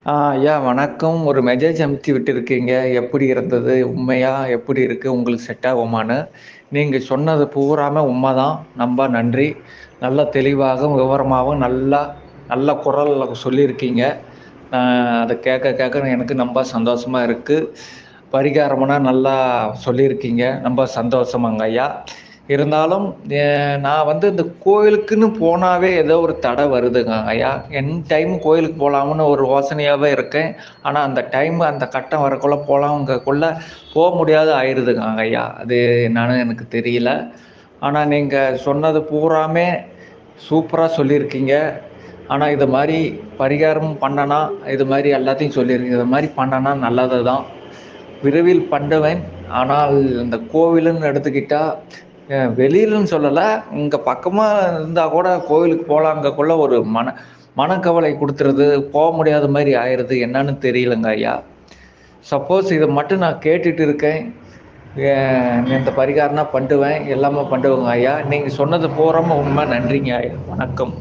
ஆ ஐயா வணக்கம். ஒரு மெசேஜ் அனுப்பிச்சு விட்டுருக்கீங்க. எப்படி இருந்தது? உண்மையா? எப்படி இருக்கு? உங்களுக்கு செட் ஆகுமான்னு. நீங்க சொன்னது பூராமே உண்மதான். ரொம்ப நன்றி. நல்ல தெளிவாகவும், விவரமாவும் நல்லா நல்ல குரல்ல சொல்லியிருக்கீங்க. நான் அத கேட்க கேட்க எனக்கு ரொம்ப சந்தோஷமா இருக்கு. பரிகாரம்னா நல்லா சொல்லியிருக்கீங்க. ரொம்ப சந்தோஷமாங்க ஐயா. இருந்தாலும் எ நான் வந்து இந்த கோயிலுக்குன்னு போனாவே ஏதோ ஒரு தடை வருதுங்க ஐயா. என் டைம் கோயிலுக்கு போலாம்னு ஒரு யோசனையாவே இருக்கேன். ஆனா அந்த டைம் அந்த கட்டம் வரக்குள்ள போலாம்ங்கக்குள்ள போ முடியாத ஆயிருதுங்க ஐயா. அது என்னான்னு எனக்கு தெரியல. ஆனா நீங்க சொன்னது பூராமே சூப்பரா சொல்லியிருக்கீங்க. ஆனா இது மாரி பரிகாரம் பண்ணனா, இது மாரி எல்லாத்தையும் சொல்லியிருக்கீங்க. இது மாரி பண்ணனா நல்லது தான். விரைவில் பண்ணுவேன். ஆனால் இந்த கோவிலுன்னு எடுத்துக்கிட்டா, அ வெளியிலன்னு சொல்லல. இங்க பக்கமா இருந்தா கூட கோவிலுக்கு போலாங்கக்குள்ள ஒரு மன மனக்கவலை குடுத்துருது. போ முடியாத மாரி ஆயிருது. என்னான்னு தெரியலங்க ஐயா. சப்போஸ் இத மட்டும் நான் கேட்டுட்டு இருக்கேன். எ இந்த பரிகாரம்னா பண்ணுவேன். எல்லாமே பண்ணுவேங்க ஐயா. நீங்க சொன்னது பூராமே உண்ம. நன்றிங்க ஐயா. வணக்கம்.